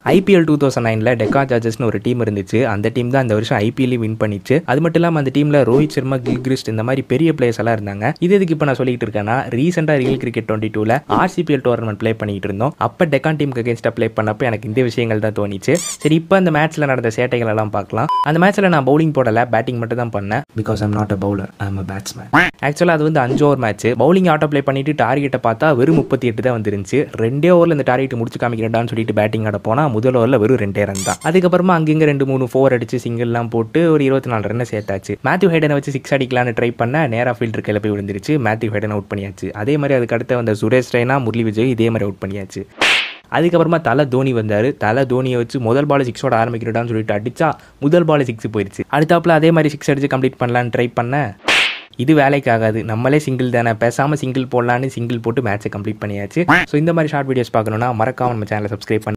IPL two thousand நைனில் டெக்கா ஜார்ஜஸ்னு ஒரு டீம் இருந்துச்சு அந்த டீம் தான் அந்த வருஷம் ஐபிஎல் வின் பண்ணிச்சு அது மட்டும் இல்லாமல் அந்த டீமில் ரோஹித் சர்மா கில்கிரிஸ்ட் இந்த மாதிரி பெரிய பிளேயர்ஸ் எல்லாம் இருந்தாங்க இது எதுக்கு இப்போ நான் சொல்லிட்டு இருக்கேன்னா ரீசெண்டாக ரியல் கிரிக்கெட் டுவெண்ட்டி டூவில் ஆர்சிபிஎல் டோர்னமெண்ட் ப்ளே பண்ணிட்டு இருந்தோம் அப்போ டெக்கான் டீமுக்கு அகேன்ஸ்டாக ப்ளே பண்ணப்போ எனக்கு இந்த விஷயங்கள் தான் தோணிச்சு சரி இப்போ அந்த மேட்ச்சில் நடந்த சேட்டைகள் எல்லாம் பார்க்கலாம் அந்த மேட்ச்சில் நான் பவுலிங் போடல பேட்டிங் மட்டும் தான் பண்ணேன் because I'm not a bowler I'm a batsman ஆக்சுவலாக அது வந்து அஞ்சு over match bowling auto play பண்ணிட்டு டார்கெட்டை பார்த்தா வெறும் முப்பத்தி எட்டு தான் வந்துருந்துச்சு ரெண்டே ஓவரில் இந்த டார்கெட் முடிச்சு காமிக்கிறேன்டான்னு சொல்லிட்டு பேட்டிங் ஆட போனால் முதல் ஓவரில் வெறும் ரெண்டே ரன் தான் அதுக்கப்புறமா அங்கங்க ரெண்டு மூணு ஃபோர் அடிச்சு சிங்கிள்லாம் போட்டு ஒரு இருபத்தி நாலு ரன்னை சேர்த்தாச்சு மேத்யூ ஹைடனை வச்சு சிக்ஸ் அடிக்கலான்னு ட்ரை பண்ண நேரா ஃபீல்டர் கையில் போய் விழுந்துருச்சு மேத்யூ ஹைடன் அவுட் பண்ணியாச்சு அதே மாதிரி அதுக்கு அடுத்து வந்த சுரேஷ் ரெய்னா முரளி விஜய் இதே மாதிரி அவுட் பண்ணியாச்சு அதுக்கப்புறமா தலை தோனி வந்தார் தலை தோனியை வச்சு முதல் பால் சிக்ஸோட ஆரம்பிக்கிறடான்னு சொல்லிட்டு அடிச்சா முதல் பால் சிக்ஸ் போயிடுச்சு அடுத்தாப்புல அதே மாதிரி சிக்ஸ் அடிச்சு கம்ப்ளீட் பண்ணலான்னு ட்ரை பண்ண இது வேலைக்கு ஆகாது நம்மளே சிங்கிள் தானே பேசாமல் சிங்கிள் போடலான்னு சிங்கிள் போட்டு மேட்ச்சை கம்ப்ளீட் பண்ணியாச்சு ஸோ இந்த மாதிரி ஷார்ட் வீடியோஸ் பார்க்கணுன்னா மறக்காம நம்ம சேனலை சப்ஸ்கிரைப் பண்ணி